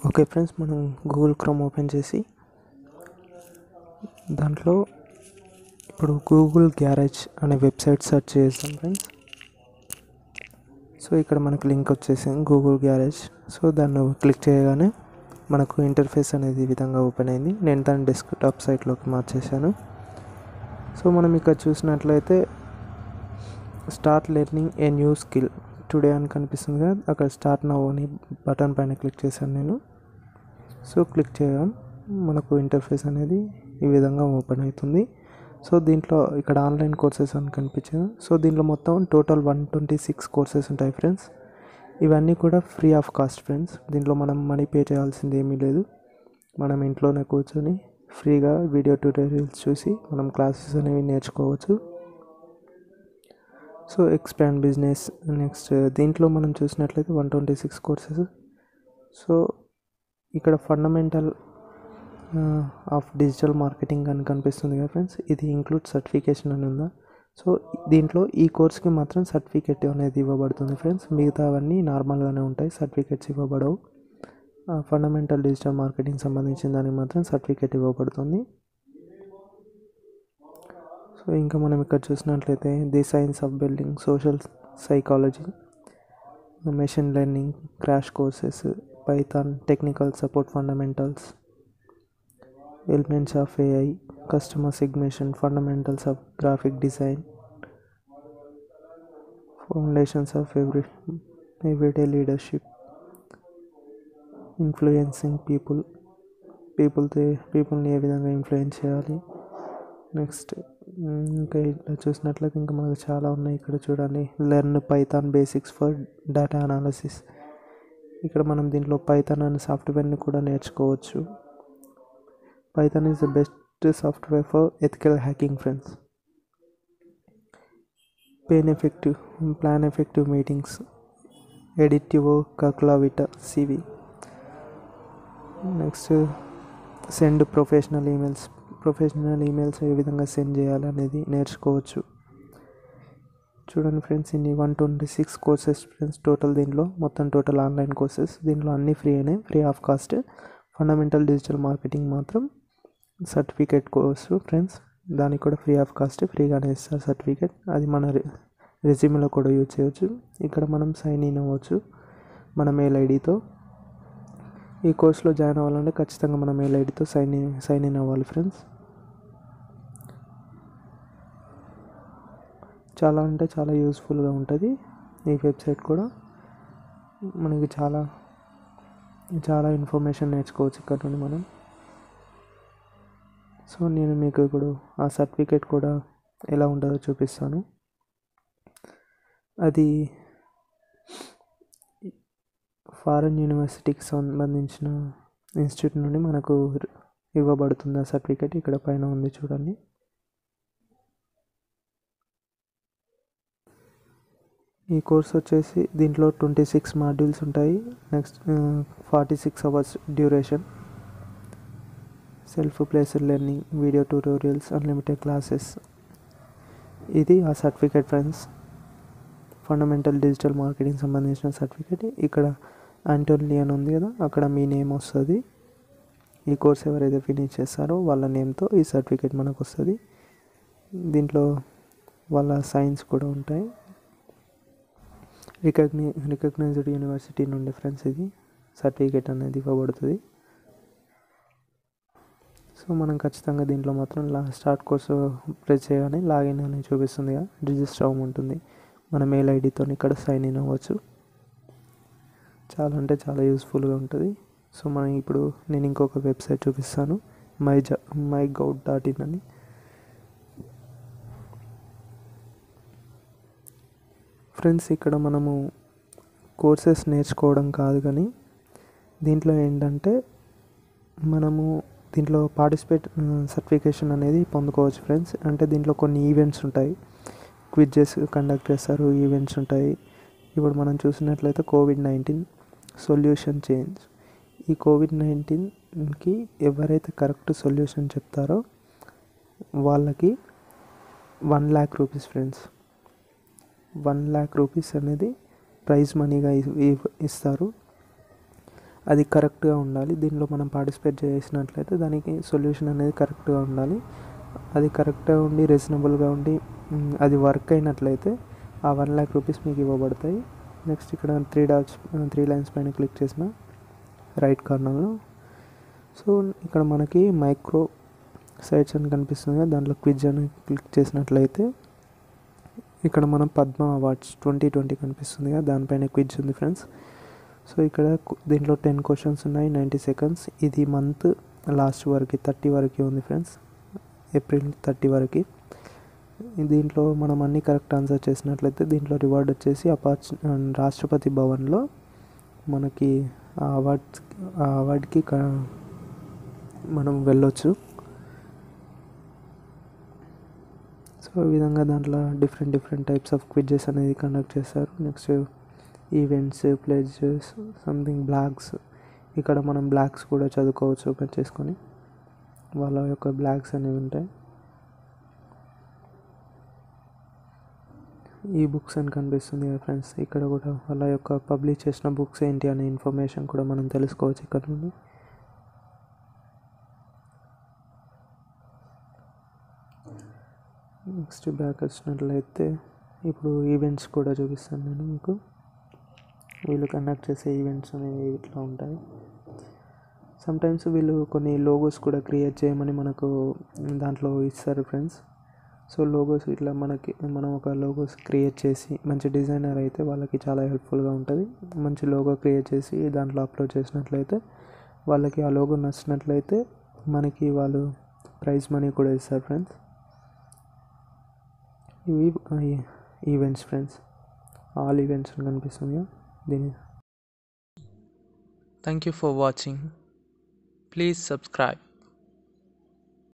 Okay friends మనం Google Chrome open చేసి దాంట్లో ఇప్పుడు గూగుల్ గ్యారేజ్ అనే వెబ్సైట్ సెర్చ్ చేస్తాం ఫ్రెండ్స్ సో ఇక్కడ మనకు లింక్ వచ్చేసింది గూగుల్ గ్యారేజ్ సో దాన్ని క్లిక్ చేయగానే మనకు ఇంటర్ఫేస్ అనేది ఈ విధంగా ఓపెన్ అయింది నేను దాన్ని డెస్క్టాప్ సైట్లోకి మార్చేశాను సో మనం ఇక్కడ చూసినట్లయితే start learning a new skill today అని కనిపిస్తుంది కదా అక్కడ స్టార్ట్ నవ్ అని బటన్ పైన క్లిక్ చేశాను నేను సో క్లిక్ చేయడం మనకు ఇంటర్ఫేస్ అనేది ఈ విధంగా ఓపెన్ అవుతుంది సో దీంట్లో ఇక్కడ ఆన్లైన్ కోర్సెస్ అని కనిపించింది సో దీంట్లో మొత్తం total one twenty six courses ఉంటాయి ఫ్రెండ్స్ ఇవన్నీ కూడా ఫ్రీ ఆఫ్ కాస్ట్ ఫ్రెండ్స్ దీంట్లో మనం మనీ పే చేయాల్సింది ఏమీ లేదు మనం ఇంట్లోనే కూర్చొని ఫ్రీగా వీడియో ట్యూటోరియల్స్ చూసి మనం క్లాసెస్ అనేవి నేర్చుకోవచ్చు సో ఎక్స్పాండ్ బిజినెస్ నెక్స్ట్ దీంట్లో మనం చూసినట్లయితే one twenty six courses so ఇక్కడ ఫండమెంటల్ ఆఫ్ డిజిటల్ మార్కెటింగ్ అని కనిపిస్తుంది కదా ఫ్రెండ్స్ ఇది ఇంక్లూడ్ సర్టిఫికేషన్ అని ఉందా సో దీంట్లో ఈ కోర్స్కి మాత్రం సర్టిఫికేట్ అనేది ఇవ్వబడుతుంది ఫ్రెండ్స్ మిగతావన్నీ నార్మల్గానే ఉంటాయి సర్టిఫికేట్స్ ఇవ్వబడవు ఫండమెంటల్ డిజిటల్ మార్కెటింగ్ సంబంధించిన దానికి మాత్రం సర్టిఫికేట్ ఇవ్వబడుతుంది సో ఇంకా మనం ఇక్కడ చూసినట్లయితే the science of building social psychology machine learning crash courses Python technical support fundamentals elements of AI customer సిగ్నేషన్ fundamentals of graphic design foundations of every everyday leadership influencing people పీపుల్తో పీపుల్ని ఏ విధంగా ఇన్ఫ్లుయెన్స్ చేయాలి నెక్స్ట్ ఇంకా ఇట్లా చూసినట్లయితే ఇంకా మనకు చాలా ఉన్నాయి ఇక్కడ చూడండి learn Python basics for data analysis ఇక్కడ మనం దీంట్లో పైథాన్ అనే సాఫ్ట్వేర్ని కూడా నేర్చుకోవచ్చు Python is the best software for ethical hacking friends pain effective plan effective meetings ఎడిటివ్ కక్లావిట CV next send professional emails professional emails ఏ విధంగా సెండ్ చేయాలి అనేది నేర్చుకోవచ్చు చూడండి ఫ్రెండ్స్ ఇన్ని one twenty six courses friends total దీంట్లో మొత్తం టోటల్ ఆన్లైన్ కోర్సెస్ దీంట్లో అన్నీ ఫ్రీ అయినాయి free of cost fundamental digital marketing మాత్రం సర్టిఫికేట్ కోర్సు ఫ్రెండ్స్ దానికి కూడా ఫ్రీ ఆఫ్ కాస్ట్ ఫ్రీగానే ఇస్తారు సర్టిఫికేట్ అది మన రెజ్యూమ్లో కూడా యూజ్ చేయవచ్చు ఇక్కడ మనం సైన్ ఇన్ అవ్వచ్చు మన మెయిల్ ఐడితో ఈ కోర్సులో జాయిన్ అవ్వాలంటే ఖచ్చితంగా మన మెయిల్ ఐడితో సైన్ ఇన్ సైన్ ఇన్ అవ్వాలి ఫ్రెండ్స్ చాలా అంటే చాలా యూస్ఫుల్గా ఉంటుంది ఈ వెబ్సైట్ కూడా మనకి చాలా చాలా ఇన్ఫర్మేషన్ నేర్చుకోవచ్చు ఇక్కడ నుండి మనం సో నేను మీకు ఇప్పుడు ఆ సర్టిఫికేట్ కూడా ఎలా ఉంటుందో చూపిస్తాను అది ఫారెన్ యూనివర్సిటీకి సంబంధించిన ఇన్స్టిట్యూట్ నుండి మనకు ఇవ్వబడుతుంది ఆ సర్టిఫికేట్ ఇక్కడ పైన ఉంది చూడండి ఈ కోర్స్ వచ్చేసి దీంట్లో ట్వంటీ సిక్స్ మాడ్యూల్స్ ఉంటాయి next forty six hours duration self paced learning video tutorials unlimited classes ఇది ఆ certificate friends fundamental digital marketing సంబంధించిన సర్టిఫికేట్ ఇక్కడ ఆంటోనీ అని ఉంది కదా అక్కడ మీ నేమ్ వస్తుంది ఈ కోర్స్ ఎవరైతే ఫినిష్ చేస్తారో వాళ్ళ నేమ్తో ఈ సర్టిఫికేట్ మనకు వస్తుంది దీంట్లో వాళ్ళ సైన్స్ కూడా ఉంటాయి రికగ్ని రికగ్నైజ్డ్ యూనివర్సిటీ నుండి ఫ్రెండ్స్ ఇది సర్టిఫికేట్ అనేది ఇవ్వబడుతుంది సో మనం ఖచ్చితంగా దీంట్లో మాత్రం లా స్టార్ట్ కోర్సు ప్రెస్ చేయగానే లాగిన్ అని చూపిస్తుంది రిజిస్టర్ అవ్వమంటుంది మన మెయిల్ ఐడితో ఇక్కడ సైన్ ఇన్ అవ్వచ్చు చాలా అంటే చాలా యూస్ఫుల్గా ఉంటుంది సో మనం ఇప్పుడు నేను ఇంకొక వెబ్సైట్ చూపిస్తాను మై జా మై గౌడ్ డాట్ ఇన్ అని ఫ్రెండ్స్ ఇక్కడ మనము కోర్సెస్ నేర్చుకోవడం కాదు కానీ దీంట్లో ఏంటంటే మనము దీంట్లో పార్టిసిపేట్ సర్టిఫికేషన్ అనేది పొందుకోవచ్చు ఫ్రెండ్స్ అంటే దీంట్లో కొన్ని ఈవెంట్స్ ఉంటాయి క్విజెస్ కండక్ట్ చేస్తారు ఈవెంట్స్ ఉంటాయి ఇప్పుడు మనం చూసినట్లయితే కోవిడ్ నైన్టీన్ సొల్యూషన్ చేంజ్ ఈ కోవిడ్ నైన్టీన్కి ఎవరైతే కరెక్ట్ సొల్యూషన్ చెప్తారో వాళ్ళకి one lakh rupees friends one lakh rupees అనేది ప్రైజ్ మనీగా ఇస్తారు అది కరెక్ట్గా ఉండాలి దీనిలో మనం పార్టిసిపేట్ చేసినట్లయితే దానికి సొల్యూషన్ అనేది కరెక్ట్గా ఉండాలి అది కరెక్ట్గా ఉండి రీజనబుల్గా ఉండి మ్, అది వర్క్ అయినట్లయితే ఆ వన్ ల్యాక్ రూపీస్ మీకు ఇవ్వబడతాయి నెక్స్ట్ ఇక్కడ త్రీ డాట్స్ త్రీ లైన్స్ పైన క్లిక్ చేసిన రైట్ కార్నర్లో సో ఇక్కడ మనకి మైక్రో సైట్స్ అని కనిపిస్తుంది కదా దాంట్లో క్విజ్ అని క్లిక్ చేసినట్లయితే ఇక్కడ మనం పద్మ అవార్డ్స్ ట్వంటీ ట్వంటీ కనిపిస్తుంది కదా దానిపైన క్విజ్ ఉంది ఫ్రెండ్స్ సో ఇక్కడ కు- దీంట్లో టెన్ క్వశ్చన్స్ ఉన్నాయి నైంటీ సెకండ్స్ ఇది మంత్ లాస్ట్ వరకు థర్టీ వరకు ఉంది ఫ్రెండ్స్ ఏప్రిల్ థర్టీ వరకు దీంట్లో మనం అన్ని కరెక్ట్ ఆన్సర్ చేసినట్లయితే దీంట్లో రివార్డ్ వచ్చేసి అపార్చు రాష్ట్రపతి భవన్లో మనకి ఆ అవార్డ్ ఆ అవార్డ్కి క- మనం వెళ్ళొచ్చు సో ఈ విధంగా దాంట్లో different different types of quizzes అనేది కండక్ట్ చేస్తారు next events pledges something blogs ఇక్కడ మనం బ్లాగ్స్ కూడా చదువుకోవచ్చు ఓపెన్ చేసుకొని వాళ్ళ యొక్క బ్లాగ్స్ అనేవి ఉంటాయి ఈ బుక్స్ అని కనిపిస్తుంది కదా ఫ్రెండ్స్ ఇక్కడ కూడా వాళ్ళ యొక్క పబ్లిష్ చేసిన బుక్స్ ఏంటి అనే ఇన్ఫర్మేషన్ కూడా మనం తెలుసుకోవచ్చు ఇక్కడ నుండి నెక్స్ట్ బ్యాక్ వచ్చినట్లయితే ఇప్పుడు ఈవెంట్స్ కూడా చూపిస్తాను నేను మీకు వీళ్ళు కండక్ట్ చేసే ఈవెంట్స్ అనేవి ఇట్లా ఉంటాయి సమ్టైమ్స్ వీళ్ళు కొన్ని లోగోస్ కూడా క్రియేట్ చేయమని మనకు దాంట్లో ఇస్తారు ఫ్రెండ్స్ సో లోగోస్ ఇట్లా మనకి మనం ఒక లోగోస్ క్రియేట్ చేసి మంచి డిజైనర్ అయితే వాళ్ళకి చాలా హెల్ప్ఫుల్గా ఉంటుంది మంచి లోగో క్రియేట్ చేసి దాంట్లో అప్లోడ్ చేసినట్లయితే వాళ్ళకి ఆ లోగో నచ్చినట్లయితే మనకి వాళ్ళు ప్రైజ్ మనీ కూడా ఇస్తారు ఫ్రెండ్స్ ఇవి ఈవెంట్స్ ఫ్రెండ్స్ ఆల్ ఈవెంట్స్ అని కనిపిస్తుంది కదా, దీని Thank you for watching. Please subscribe.